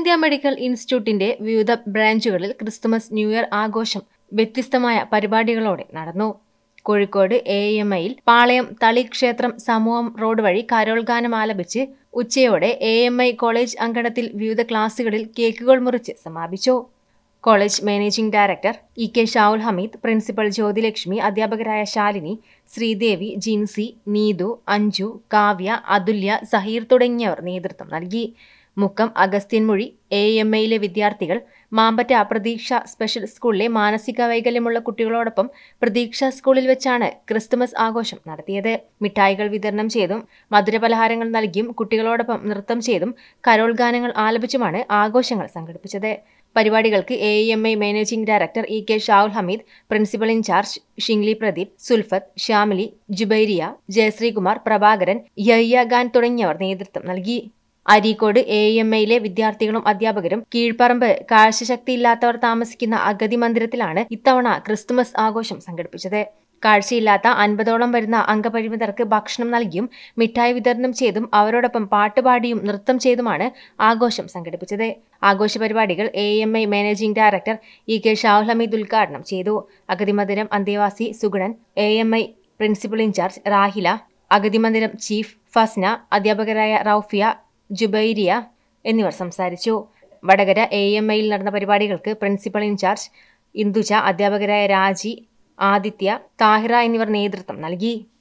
India medical ഇൻസ്റ്റിറ്റ്യൂട്ടിന്റെ വിവിധ ബ്രാഞ്ചുകളിൽ Christmas new year ആഘോഷം വ്യത്യസ്തമായ പരിപാടികളോടെ നടന്നു കോഴിക്കോട് എ എം ഐയിൽ പാളയം തളി ക്ഷേത്രം സമൂഹം റോഡ് വഴി കരോൾ ഗാനം ആലപിച്ച് ഉച്ചയോടെ എ എം ഐ കോളേജ് അങ്കണത്തിൽ വിവിധ ക്ലാസുകളിൽ കേക്കുകൾ മുറിച്ച് സമാപിച്ചു college managing director E K Shavul Hameed principal Jyothilakshmi അധ്യാപകരായ ശാലിനി ശ്രീദേവി ജിൻസി നീതു അഞ്ജു കാവ്യ അതുല്യ സഹീർ തുടങ്ങിയവർ നേതൃത്വം നൽകി മുക്കം അഗസ്ത്യൻമൊഴി എ എം ഐയിലെ വിദ്യാർത്ഥികൾ മാമ്പറ്റ പ്രതീക്ഷ സ്പെഷ്യൽ സ്കൂളിലെ മാനസിക വൈകല്യമുള്ള കുട്ടികളോടൊപ്പം പ്രതീക്ഷ സ്കൂളിൽ വെച്ചാണ് ക്രിസ്തുമസ് ആഘോഷം നടത്തിയത് മിഠായികൾ വിതരണം ചെയ്തും മധുരപലഹാരങ്ങൾ നൽകിയും കുട്ടികളോടൊപ്പം നൃത്തം ചെയ്തും കരോൾ ഗാനങ്ങൾ ആലപിച്ചുമാണ് ആഘോഷങ്ങൾ സംഘടിപ്പിച്ചത് പരിപാടികൾക്ക് A M I managing director E K Shavul Hameed principal incharge Shingly Pradeep Sulfath Shyamili Jubairiya Jayasreekumar Prabhakaran Yayya Khan തുടങ്ങിയവർ നേതൃത്വം നൽകി അരീക്കോട് എ എം ഐയിലെ വിദ്യാർത്ഥികളും അധ്യാപകരും കീഴ്പ്പറമ്പ് കാഴ്ചശക്തിയില്ലാത്തവർ താമസിക്കുന്ന അഗതി മന്ദിരത്തിലാണ് ഇത്തവണ ക്രിസ്തുമസ് ആഘോഷം സംഘടിപ്പിച്ചത് കാഴ്ചയില്ലാത്ത അൻപതോളം വരുന്ന അംഗപരിമിതർക്ക് ഭക്ഷണം നൽകിയും മിഠായി വിതരണം ചെയ്തും അവരോടൊപ്പം പാട്ടുപാടിയും നൃത്തം ചെയ്തുമാണ് ആഘോഷം സംഘടിപ്പിച്ചത് ആഘോഷ പരിപാടികൾ A M I managing director E K Shahul Hameed ഉദ്ഘാടനം ചെയ്തു അഗതിമന്ദിരം അന്തേവാസി Sugunan A M I principal incharge Rahila അഗതിമന്ദിരം ചീഫ് ഫസ്ന അധ്യാപകരായ റൌഫിയ ജുബൈരിയ എന്നിവർ സംസാരിച്ചു വടകര എ എം ഐയിൽ നടന്ന പരിപാടികൾക്ക് പ്രിൻസിപ്പൽ ഇൻചാർജ് ഇന്ദുജ അധ്യാപകരായ രാജി ആദിത്യ താഹിറ എന്നിവർ നേതൃത്വം നൽകി